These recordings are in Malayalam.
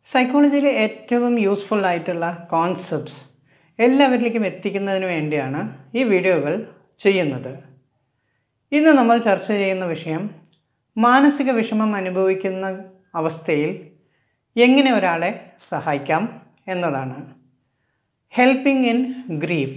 സൈക്കോളജിയിലെ ഏറ്റവും യൂസ്ഫുൾ ആയിട്ടുള്ള കോൺസെപ്റ്റ്സ് എല്ലാവരിലേക്കും എത്തിക്കുന്നതിന് വേണ്ടിയാണ് ഈ വീഡിയോകൾ ചെയ്യുന്നത് ഇന്ന് നമ്മൾ ചർച്ച ചെയ്യുന്ന വിഷയം മാനസിക വിഷമം അനുഭവിക്കുന്ന അവസ്ഥയിൽ എങ്ങനെ ഒരാളെ സഹായിക്കാം എന്നതാണ് ഹെൽപ്പിംഗ് ഇൻ ഗ്രീഫ്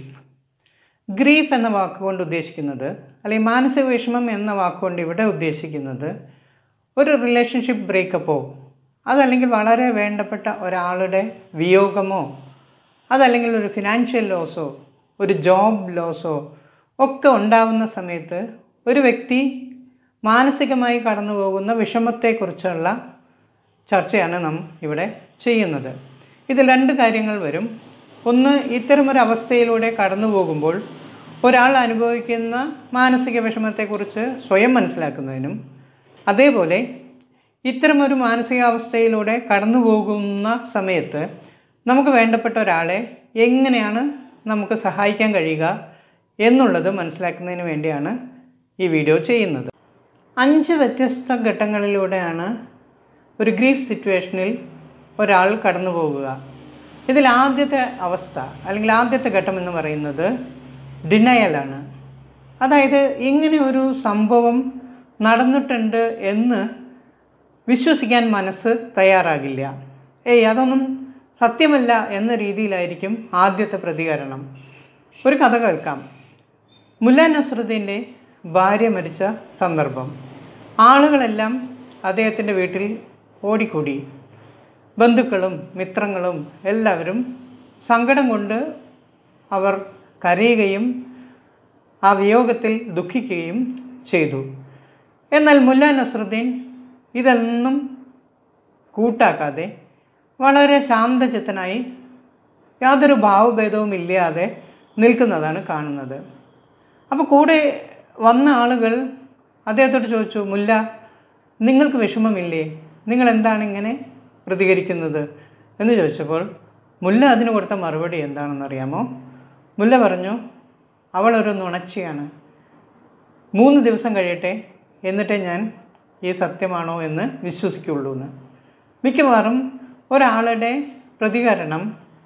ഗ്രീഫ് എന്ന വാക്കുകൊണ്ട് ഉദ്ദേശിക്കുന്നത് അല്ലെങ്കിൽ മാനസിക വിഷമം എന്ന വാക്കുകൊണ്ട് ഇവിടെ ഉദ്ദേശിക്കുന്നത് ഒരു റിലേഷൻഷിപ്പ് ബ്രേക്കപ്പോ അതല്ലെങ്കിൽ വളരെ വേണ്ടപ്പെട്ട ഒരാളുടെ വിയോഗമോ അതല്ലെങ്കിൽ ഒരു ഫിനാൻഷ്യൽ ലോസോ ഒരു ജോബ് ലോസോ ഒക്കെ ഉണ്ടാവുന്ന സമയത്ത് ഒരു വ്യക്തി മാനസികമായി കടന്നു പോകുന്ന വിഷമത്തെക്കുറിച്ചുള്ള ചർച്ചയാണ് നാം ഇവിടെ ചെയ്യുന്നത് ഇതിൽ രണ്ട് കാര്യങ്ങൾ വരും ഒന്ന് ഇത്തരമൊരു അവസ്ഥയിലൂടെ കടന്നു പോകുമ്പോൾ ഒരാൾ അനുഭവിക്കുന്ന മാനസിക വിഷമത്തെക്കുറിച്ച് സ്വയം മനസ്സിലാക്കുന്നതിനും അതേപോലെ ഇത്തരമൊരു മാനസികാവസ്ഥയിലൂടെ കടന്നു പോകുന്ന സമയത്ത് നമുക്ക് വേണ്ടപ്പെട്ട ഒരാളെ എങ്ങനെയാണ് നമുക്ക് സഹായിക്കാൻ കഴിയുക എന്നുള്ളത് മനസ്സിലാക്കുന്നതിന് വേണ്ടിയാണ് ഈ വീഡിയോ ചെയ്യുന്നത് അഞ്ച് വ്യത്യസ്ത ഘട്ടങ്ങളിലൂടെയാണ് ഒരു ഗ്രീഫ് സിറ്റുവേഷനിൽ ഒരാൾ കടന്നു പോകുക ഇതിൽ ആദ്യത്തെ അവസ്ഥ അല്ലെങ്കിൽ ആദ്യത്തെ ഘട്ടം എന്ന് പറയുന്നത് ഡിനയലാണ് അതായത് ഇങ്ങനെ ഒരു സംഭവം നടന്നിട്ടുണ്ട് എന്ന് വിശ്വസിക്കാൻ മനസ്സ് തയ്യാറാകില്ല ഏയ് അതൊന്നും സത്യമല്ല എന്ന രീതിയിലായിരിക്കും ആദ്യത്തെ പ്രതികരണം ഒരു കഥ കേൾക്കാം മുല്ല നസ്രുദ്ദീൻ്റെ ഭാര്യ മരിച്ച സന്ദർഭം ആളുകളെല്ലാം അദ്ദേഹത്തിൻ്റെ വീട്ടിൽ ഓടിക്കൂടി ബന്ധുക്കളും മിത്രങ്ങളും എല്ലാവരും സങ്കടം കൊണ്ട് അവർ കരയുകയും ആ വിയോഗത്തിൽ ദുഃഖിക്കുകയും ചെയ്തു എന്നാൽ മുല്ല നസ്രുദ്ദീൻ ഇതൊന്നും കൂട്ടാക്കാതെ വളരെ ശാന്തചിത്തനായി യാതൊരു ഭാവഭേദവും ഇല്ലാതെ നിൽക്കുന്നതാണ് കാണുന്നത് അപ്പോൾ കൂടെ വന്ന ആളുകൾ അദ്ദേഹത്തോട് ചോദിച്ചു മുല്ല നിങ്ങൾക്ക് വിഷമമില്ലേ നിങ്ങൾ എന്താണ് ഇങ്ങനെ പ്രതികരിക്കുന്നത് എന്ന് ചോദിച്ചപ്പോൾ മുല്ല അതിന് കൊടുത്ത മറുപടി എന്താണെന്നറിയാമോ മുല്ല പറഞ്ഞു അവളൊരു നുണച്ചിയാണ് മൂന്ന് ദിവസം കഴിയട്ടെ എന്നിട്ടേ ഞാൻ ഈ സത്യമാണോ എന്ന് വിശ്വസിക്കുള്ളൂ എന്ന് മിക്കവാറും ഒരാളുടെ പ്രതികരണം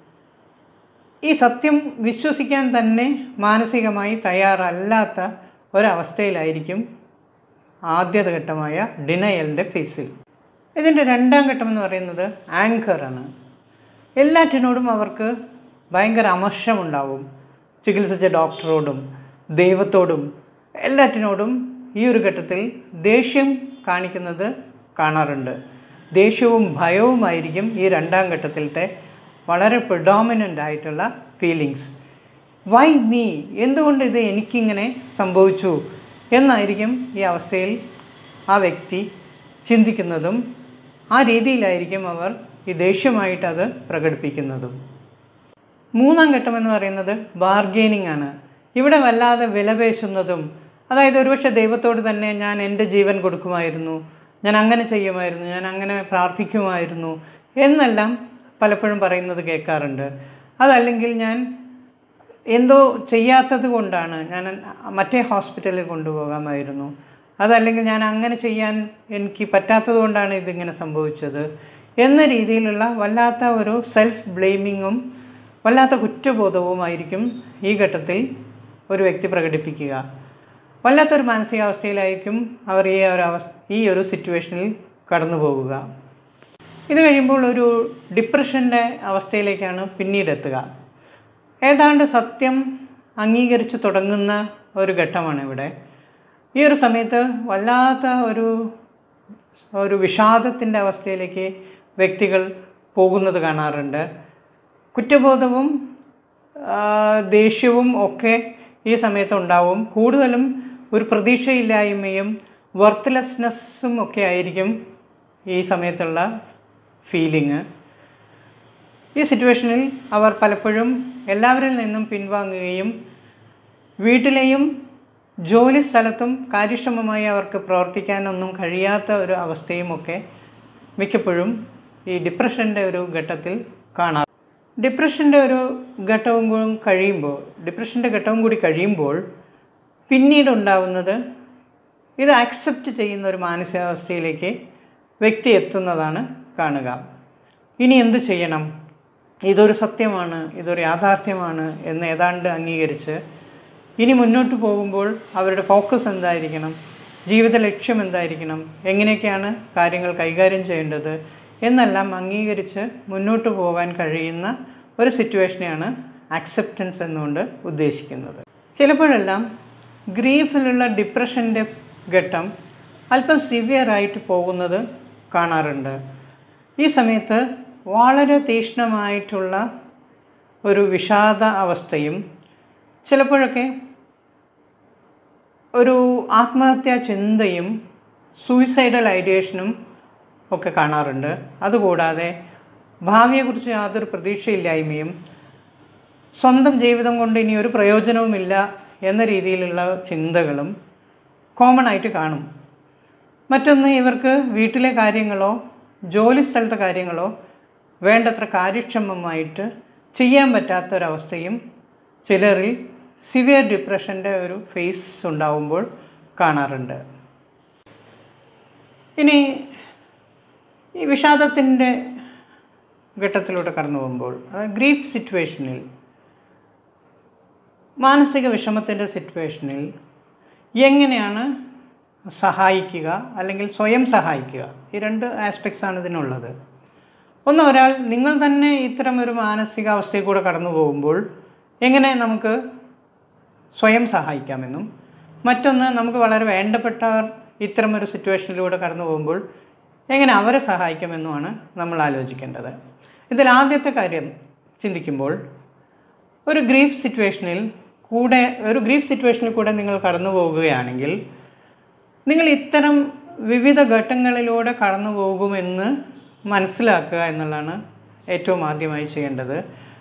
ഈ സത്യം വിശ്വസിക്കാൻ തന്നെ മാനസികമായി തയ്യാറല്ലാത്ത ഒരവസ്ഥയിലായിരിക്കും ആദ്യത്തെ ഘട്ടമായ ഡിനയലിൻ്റെ ഫേസിൽ ഇതിൻ്റെ രണ്ടാം ഘട്ടം എന്ന് പറയുന്നത് ആങ്കറാണ് എല്ലാറ്റിനോടും അവർക്ക് ഭയങ്കര അമർഷമുണ്ടാവും ചികിത്സിച്ച ഡോക്ടറോടും ദൈവത്തോടും എല്ലാറ്റിനോടും ഈ ഒരു ഘട്ടത്തിൽ ദേഷ്യം കാണിക്കുന്നത് കാണാറുണ്ട് ദേഷ്യവും ഭയവുമായിരിക്കും ഈ രണ്ടാം ഘട്ടത്തിലത്തെ വളരെ പ്രിഡോമിനൻ്റ് ആയിട്ടുള്ള ഫീലിങ്സ് വൈ മീ എന്തുകൊണ്ട് ഇത് എനിക്കിങ്ങനെ സംഭവിച്ചു എന്നായിരിക്കും ഈ അവസ്ഥയിൽ ആ വ്യക്തി ചിന്തിക്കുന്നതും ആ രീതിയിലായിരിക്കും അവർ ഈ ദേഷ്യമായിട്ട് അത് പ്രകടിപ്പിക്കുന്നതും മൂന്നാം ഘട്ടം എന്ന് പറയുന്നത് ബാർഗെയിനിങ് ആണ് ഇവിടെ വല്ലാതെ വിലപേശുന്നതും അതായത് ഒരുപക്ഷെ ദൈവത്തോട് തന്നെ ഞാൻ എൻ്റെ ജീവൻ കൊടുക്കുമായിരുന്നു ഞാൻ അങ്ങനെ ചെയ്യുമായിരുന്നു ഞാൻ അങ്ങനെ പ്രാർത്ഥിക്കുമായിരുന്നു എന്നെല്ലാം പലപ്പോഴും പറയുന്നത് കേൾക്കാറുണ്ട് അതല്ലെങ്കിൽ ഞാൻ എന്തോ ചെയ്യാത്തത് കൊണ്ടാണ് ഞാൻ മറ്റേ ഹോസ്പിറ്റലിൽ കൊണ്ടുപോകാമായിരുന്നു അതല്ലെങ്കിൽ ഞാൻ അങ്ങനെ ചെയ്യാൻ എനിക്ക് പറ്റാത്തത് കൊണ്ടാണ് ഇതിങ്ങനെ സംഭവിച്ചത് എന്ന രീതിയിലുള്ള വല്ലാത്ത ഒരു സെൽഫ് ബ്ലെയിമിങ്ങും വല്ലാത്ത കുറ്റബോധവുമായിരിക്കും ഈ ഘട്ടത്തിൽ ഒരു വ്യക്തി പ്രകടിപ്പിക്കുക വല്ലാത്തൊരു മാനസികാവസ്ഥയിലായിരിക്കും അവർ ഈ ഒരു അവസ്ഥ ഈ ഒരു സിറ്റുവേഷനിൽ കടന്നു പോകുക ഇത് കഴിയുമ്പോൾ ഒരു ഡിപ്രഷൻ്റെ അവസ്ഥയിലേക്കാണ് പിന്നീട് എത്തുക ഏതാണ്ട് സത്യം അംഗീകരിച്ച് തുടങ്ങുന്ന ഒരു ഘട്ടമാണ് ഇവിടെ ഈ ഒരു സമയത്ത് വല്ലാത്ത ഒരു ഒരു വിഷാദത്തിൻ്റെ അവസ്ഥയിലേക്ക് വ്യക്തികൾ പോകുന്നത് കാണാറുണ്ട് കുറ്റബോധവും ദേഷ്യവും ഒക്കെ ഈ സമയത്ത് ഉണ്ടാവും കൂടുതലും ഒരു പ്രതീക്ഷയില്ലായ്മയും വർത്ത്ലെസ്നെസ്സും ഒക്കെ ആയിരിക്കും ഈ സമയത്തുള്ള ഫീലിങ് ഈ സിറ്റുവേഷനിൽ അവർ പലപ്പോഴും എല്ലാവരിൽ നിന്നും പിൻവാങ്ങുകയും വീട്ടിലെയും ജോലി സ്ഥലത്തും കാര്യക്ഷമമായി അവർക്ക് പ്രവർത്തിക്കാനൊന്നും കഴിയാത്ത ഒരു അവസ്ഥയും ഒക്കെ മിക്കപ്പോഴും ഈ ഡിപ്രഷൻ്റെ ഒരു ഘട്ടത്തിൽ കാണാം ഡിപ്രഷൻ്റെ ഒരു ഘട്ടവും കൂടി കഴിയുമ്പോൾ ഡിപ്രഷൻ്റെ ഘട്ടവും കൂടി കഴിയുമ്പോൾ പിന്നീട് ഉണ്ടാവുന്നത് ഇത് ആക്സെപ്റ്റ് ചെയ്യുന്ന ഒരു മാനസികാവസ്ഥയിലേക്ക് വ്യക്തി എത്തുന്നതാണ് കാണുക ഇനി എന്ത് ചെയ്യണം ഇതൊരു സത്യമാണ് ഇതൊരു യാഥാർത്ഥ്യമാണ് എന്ന് ഏതാണ്ട് അംഗീകരിച്ച് ഇനി മുന്നോട്ട് പോകുമ്പോൾ അവരുടെ ഫോക്കസ് എന്തായിരിക്കണം ജീവിത ലക്ഷ്യം എന്തായിരിക്കണം എങ്ങനെയൊക്കെയാണ് കാര്യങ്ങൾ കൈകാര്യം ചെയ്യേണ്ടത് എന്നെല്ലാം അംഗീകരിച്ച് മുന്നോട്ട് പോകാൻ കഴിയുന്ന ഒരു സിറ്റുവേഷനെയാണ് അക്സെപ്റ്റൻസ് എന്നുകൊണ്ട് ഉദ്ദേശിക്കുന്നത് ചിലപ്പോഴെല്ലാം ഗ്രീഫിലുള്ള ഡിപ്രഷൻ്റെ ഘട്ടം അല്പം സിവിയറായിട്ട് പോകുന്നത് കാണാറുണ്ട് ഈ സമയത്ത് വളരെ തീക്ഷ്ണമായിട്ടുള്ള ഒരു വിഷാദ അവസ്ഥയും ചിലപ്പോഴൊക്കെ ഒരു ആത്മഹത്യാ ചിന്തയും സൂയിസൈഡൽ ഐഡിയേഷനും ഒക്കെ കാണാറുണ്ട് അതുകൂടാതെ ഭാവിയെക്കുറിച്ച് യാതൊരു പ്രതീക്ഷയില്ലായ്മയും സ്വന്തം ജീവിതം കൊണ്ട് ഇനി ഒരു പ്രയോജനവുമില്ല എന്ന രീതിയിലുള്ള ചിന്തകളും കോമൺ ആയിട്ട് കാണും മറ്റൊന്ന് ഇവർക്ക് വീട്ടിലെ കാര്യങ്ങളോ ജോലി സ്ഥലത്തെ കാര്യങ്ങളോ വേണ്ടത്ര കാര്യക്ഷമമായിട്ട് ചെയ്യാൻ പറ്റാത്തൊരവസ്ഥയും ചിലരിൽ സിവിയർ ഡിപ്രഷൻ്റെ ഒരു ഫേസ് ഉണ്ടാവുമ്പോൾ കാണാറുണ്ട് ഇനി ഈ വിഷാദത്തിൻ്റെ ഘട്ടത്തിലൂടെ കടന്നു പോകുമ്പോൾ ഗ്രീഫ് സിറ്റുവേഷനിൽ മാനസിക വിഷമത്തിൻ്റെ സിറ്റുവേഷനിൽ എങ്ങനെയാണ് സഹായിക്കുക അല്ലെങ്കിൽ സ്വയം സഹായിക്കുക ഈ രണ്ട് ആസ്പെക്ട്സ് ആണ് ഇതിനുള്ളത് ഒന്ന് ഒരാൾ നിങ്ങൾ തന്നെ ഇത്തരം ഒരു മാനസികാവസ്ഥയിൽ കൂടെ കടന്നു പോകുമ്പോൾ എങ്ങനെ നമുക്ക് സ്വയം സഹായിക്കാമെന്നും മറ്റൊന്ന് നമുക്ക് വളരെ വേണ്ടപ്പെട്ടവർ ഇത്തരം ഒരു സിറ്റുവേഷനിലൂടെ കടന്നു പോകുമ്പോൾ എങ്ങനെ അവരെ സഹായിക്കാമെന്നുമാണ് നമ്മൾ ആലോചിക്കേണ്ടത് ഇതിൽ ആദ്യത്തെ കാര്യം ചിന്തിക്കുമ്പോൾ ഒരു ഗ്രീഫ് സിറ്റുവേഷനിൽ കൂടെ ഒരു ഗ്രീഫ് സിറ്റുവേഷനിൽ കൂടെ നിങ്ങൾ കടന്നു പോകുകയാണെങ്കിൽ നിങ്ങൾ ഇത്തരം വിവിധ ഘട്ടങ്ങളിലൂടെ കടന്നു പോകുമെന്ന് മനസ്സിലാക്കുക എന്നുള്ളതാണ് ഏറ്റവും ആദ്യമായി ചെയ്യേണ്ടത്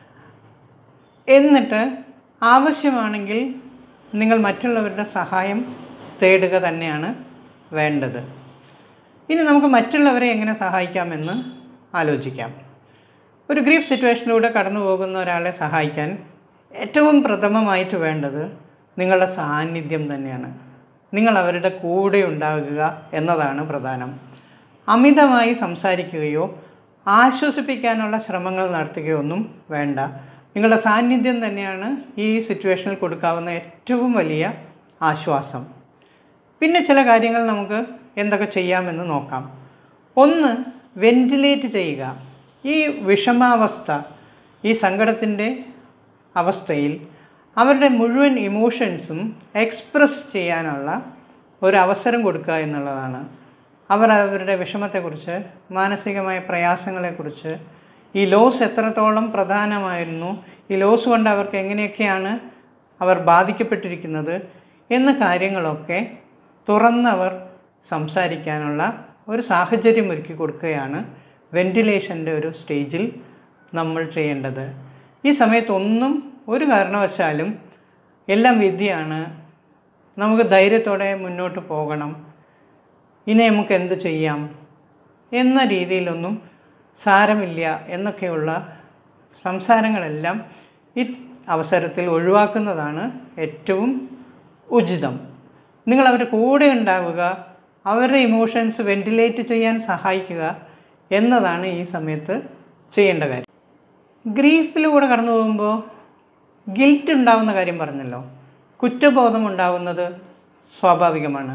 എന്നിട്ട് ആവശ്യമാണെങ്കിൽ നിങ്ങൾ മറ്റുള്ളവരുടെ സഹായം തേടുക തന്നെയാണ് വേണ്ടത് ഇനി നമുക്ക് മറ്റുള്ളവരെ എങ്ങനെ സഹായിക്കാമെന്ന് ആലോചിക്കാം ഒരു ഗ്രീഫ് സിറ്റുവേഷനിലൂടെ കടന്നു പോകുന്ന ഒരാളെ സഹായിക്കാൻ ഏറ്റവും പ്രഥമമായിട്ട് വേണ്ടത് നിങ്ങളുടെ സാന്നിധ്യം തന്നെയാണ് നിങ്ങൾ അവരുടെ കൂടെ ഉണ്ടാകുക എന്നതാണ് പ്രധാനം അമിതമായി സംസാരിക്കുകയോ ആശ്വസിപ്പിക്കാനുള്ള ശ്രമങ്ങൾ നടത്തുകയോ ഒന്നും വേണ്ട നിങ്ങളുടെ സാന്നിധ്യം തന്നെയാണ് ഈ സിറ്റുവേഷനിൽ കൊടുക്കാവുന്ന ഏറ്റവും വലിയ ആശ്വാസം പിന്നെ ചില കാര്യങ്ങൾ നമുക്ക് എന്തൊക്കെ ചെയ്യാമെന്ന് നോക്കാം ഒന്ന് വെന്റിലേറ്റ് ചെയ്യുക ഈ വിഷമാവസ്ഥ ഈ സങ്കടത്തിൻ്റെ അവസ്ഥയിൽ അവരുടെ മുഴുവൻ ഇമോഷൻസും എക്സ്പ്രസ് ചെയ്യാനുള്ള ഒരു അവസരം കൊടുക്കുക എന്നുള്ളതാണ് അവർ അവരുടെ വിഷമത്തെക്കുറിച്ച് മാനസികമായ പ്രയാസങ്ങളെക്കുറിച്ച് ഈ ലോസ് എത്രത്തോളം പ്രധാനമായിരുന്നു ഈ ലോസ് കൊണ്ട് അവർക്ക് എങ്ങനെയൊക്കെയാണ് അവർ ബാധിക്കപ്പെട്ടിരിക്കുന്നത് എന്ന കാര്യങ്ങളൊക്കെ തുറന്നവർ സംസാരിക്കാനുള്ള ഒരു സാഹചര്യം ഒരുക്കി കൊടുക്കുകയാണ് വെന്റിലേഷൻ്റെ ഒരു സ്റ്റേജിൽ നമ്മൾ ചെയ്യേണ്ടത് ഈ സമയത്തൊന്നും ഒരു കാരണവശാലും എല്ലാം വിധിയാണ് നമുക്ക് ധൈര്യത്തോടെ മുന്നോട്ട് പോകണം ഇനി നമുക്ക് എന്ത് ചെയ്യാം എന്ന രീതിയിലൊന്നും സാരമില്ല എന്നൊക്കെയുള്ള സംസാരങ്ങളെല്ലാം ഈ അവസരത്തിൽ ഒഴിവാക്കുന്നതാണ് ഏറ്റവും ഉചിതം നിങ്ങൾ അവരുടെ കൂടെ ഉണ്ടാവുക അവരുടെ ഇമോഷൻസ് വെന്റിലേറ്റ് ചെയ്യാൻ സഹായിക്കുക എന്നതാണ് ഈ സമയത്ത് ചെയ്യേണ്ട കാര്യം ഗ്രീഫിലൂടെ കടന്നു പോകുമ്പോൾ ഗിൽറ്റ് ഉണ്ടാവുന്ന കാര്യം പറഞ്ഞല്ലോ കുറ്റബോധം ഉണ്ടാവുന്നത് സ്വാഭാവികമാണ്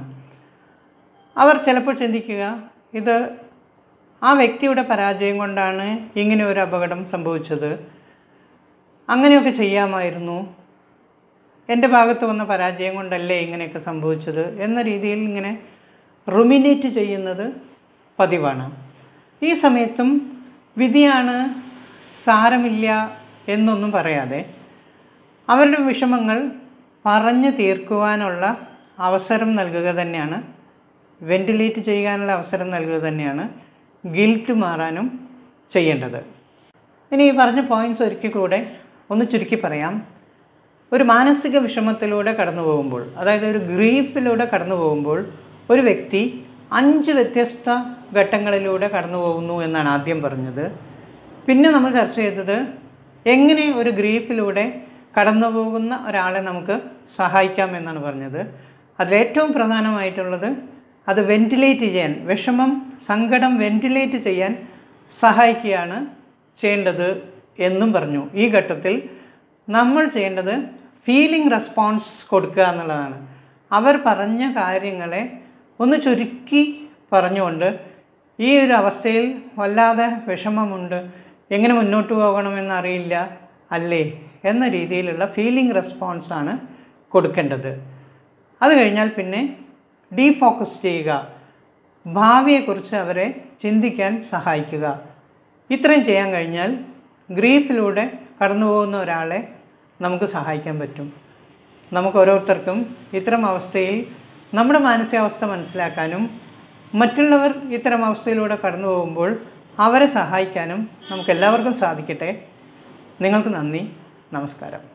അവർ ചിലപ്പോൾ ചിന്തിക്കുക ഇത് ആ വ്യക്തിയുടെ പരാജയം കൊണ്ടാണ് ഇങ്ങനെ ഒരു അപകടം സംഭവിച്ചത് അങ്ങനെയൊക്കെ ചെയ്യാമായിരുന്നു എൻ്റെ ഭാഗത്ത് വന്ന പരാജയം കൊണ്ടല്ലേ ഇങ്ങനെയൊക്കെ സംഭവിച്ചത് എന്ന രീതിയിൽ ഇങ്ങനെ റുമിനേറ്റ് ചെയ്യുന്നത് പതിവാണ് ഈ സമയത്തും വിധിയാണ് സാരമില്ല എന്നൊന്നും പറയാതെ അവരുടെ വിഷമങ്ങൾ പറഞ്ഞു തീർക്കുവാനുള്ള അവസരം നൽകുക തന്നെയാണ് വെന്റിലേറ്റ് ചെയ്യാനുള്ള അവസരം നൽകുക തന്നെയാണ് ഗിൽറ്റ് മാറാനും ചെയ്യേണ്ടത് ഇനി ഈ പറഞ്ഞ പോയിൻറ്റ്സ് ഒരിക്കൽ കൂടെ ഒന്ന് ചുരുക്കി പറയാം ഒരു മാനസിക വിഷമത്തിലൂടെ കടന്നു പോകുമ്പോൾ അതായത് ഒരു ഗ്രീഫിലൂടെ കടന്നു പോകുമ്പോൾ ഒരു വ്യക്തി അഞ്ച് വ്യത്യസ്ത ഘട്ടങ്ങളിലൂടെ കടന്നു പോകുന്നു എന്നാണ് ആദ്യം പറഞ്ഞത് പിന്നെ നമ്മൾ ചർച്ച ചെയ്തത് എങ്ങനെ ഒരു ഗ്രീഫിലൂടെ കടന്നു പോകുന്ന ഒരാളെ നമുക്ക് സഹായിക്കാം എന്നാണ് പറഞ്ഞത് അതിലേറ്റവും പ്രധാനമായിട്ടുള്ളത് അത് വെന്റിലേറ്റ് ചെയ്യാൻ വിഷമം സങ്കടം വെന്റിലേറ്റ് ചെയ്യാൻ സഹായിക്കുകയാണ് ചെയ്യേണ്ടത് എന്നും പറഞ്ഞു ഈ ഘട്ടത്തിൽ നമ്മൾ ചെയ്യേണ്ടത് ഫീലിംഗ് റെസ്പോൺസ് കൊടുക്കുക എന്നുള്ളതാണ് അവർ പറഞ്ഞ കാര്യങ്ങളെ ഒന്ന് ചുരുക്കി പറഞ്ഞുകൊണ്ട് ഈ ഒരു അവസ്ഥയിൽ വല്ലാതെ വിഷമമുണ്ട് എങ്ങനെ മുന്നോട്ട് പോകണമെന്നറിയില്ല അല്ലേ എന്ന രീതിയിലുള്ള ഫീലിംഗ് റെസ്പോൺസാണ് കൊടുക്കേണ്ടത് അത് കഴിഞ്ഞാൽ പിന്നെ ഡീഫോക്കസ് ചെയ്യുക ഭാവിയെക്കുറിച്ച് അവരെ ചിന്തിക്കാൻ സഹായിക്കുക ഇത്രയും ചെയ്യാൻ കഴിഞ്ഞാൽ ഗ്രീഫിലൂടെ കടന്നു പോകുന്ന ഒരാളെ നമുക്ക് സഹായിക്കാൻ പറ്റും നമുക്ക് ഓരോരുത്തർക്കും ഇത്തരം അവസ്ഥയിൽ നമ്മുടെ മാനസികാവസ്ഥ മനസ്സിലാക്കാനും മറ്റുള്ളവർ ഇത്തരം അവസ്ഥയിലൂടെ കടന്നു പോകുമ്പോൾ അവരെ സഹായിക്കാനും നമുക്ക് എല്ലാവർക്കും സാധിക്കട്ടെ നിങ്ങൾക്ക് നന്ദി നമസ്കാരം